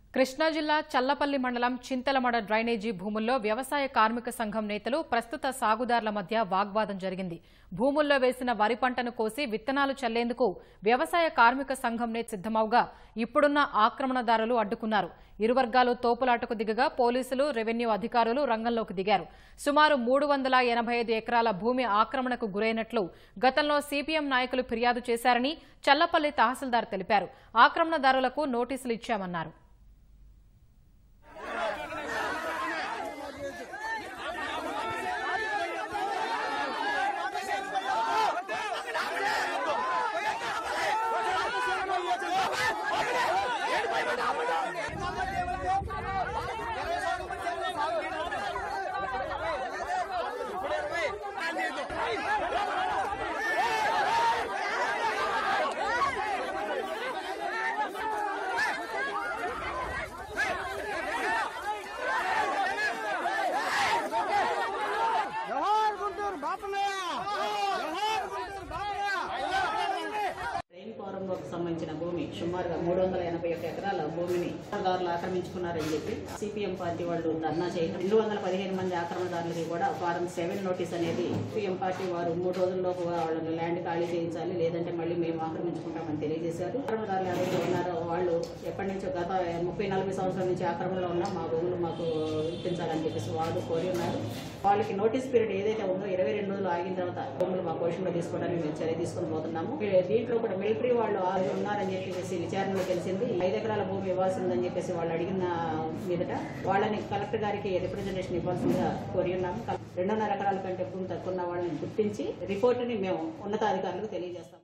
కృష్ణా జిల్లా చల్లపల్లి మండలం చింతలమడ డ్రైనేజీ భూముల్లో వ్యవసాయ కార్మిక సంఘం నేతలు ప్రస్తుత సాగుదారుల మధ్య వాగ్వాదం జరిగింది భూముల్లో వేసిన వరి పంటను కోసి విత్తనాలు చల్లేందుకు వ్యవసాయ కార్మిక సంఘం నేత సిద్దమవుగా ఇప్పుడున్న ఆక్రమణదారులు అడ్డుకున్నారు ఇరు వర్గాలు తోపులాటకు దిగగా పోలీసులు రెవెన్యూ అధికారులు రంగంలోకి దిగారు సుమారు మూడు వందల ఎనభై ఐదు ఎకరాల భూమి ఆక్రమణకు గురైనట్లు గతంలో సిపిఎం నాయకులు ఫిర్యాదు చేశారని చల్లపల్లి తహసీల్దార్ తెలిపారు ఆక్రమణదారులకు నోటీసులు ఇచ్చామన్నారు జోహార్ గుంటూరు బాపన్నయ్య జోహార్ గుంటూరు బాపన్నయ్య ట్రైన్ ఫారంలోకి సంబంధించిన భూమి సుమారుగా మూడు వందల ఎనభై ఒక్క ఎకరాల భూమిని దారులు ఆక్రమించుకున్నారని చెప్పి సిపిఎం పార్టీ వాళ్ళు ధర్నా చేయడం రెండు వందల పదిహేను మంది ఆక్రమణదారులకి కూడా ఫారం సెవెన్ నోటీస్ అనేది సిపిఎం పార్టీ వారు మూడు రోజుల్లోపు వాళ్ళని ల్యాండ్ ఖాళీ చేయించాలి లేదంటే మళ్ళీ మేము ఆక్రమించుకుంటామని తెలియజేశారు ఆక్రమణదారులు ఎవరైతే ఉన్నారో వాళ్ళు ఎప్పటి నుంచో గత ముప్పై నలభై సంవత్సరాల నుంచి ఆక్రమణలో ఉన్న మా భూములు మాకు ఇప్పించాలని చెప్పేసి వాళ్ళు కోరి ఉన్నారు వాళ్ళకి నోటీస్ పీరియడ్ ఏదైతే ఉందో ఇరవై రెండు రోజులు ఆగిన తర్వాత భూములు మా పోషణలో తీసుకోవడానికి మేము చర్య తీసుకొని పోతున్నాము దీంట్లో కూడా మిలిటరీ వాళ్ళు ఆరు ఉన్నారని చెప్పేసి విచారణలో తెలిసింది ఐదు ఎకరాల భూమి ఇవ్వాల్సి ఉందని చెప్పేసి వాళ్ళు అడిగిన మీదట వాళ్ళని కలెక్టర్ గారికి రిప్రజెంటేషన్ ఇవ్వాల్సిందిగా కోరి ఉన్నాము రెండున్నర ఎకరాల కంటే భూమి తక్కువ ఉన్న వాళ్ళని గుర్తించి రిపోర్టుని మేము ఉన్నతాధికారులకు తెలియజేస్తాం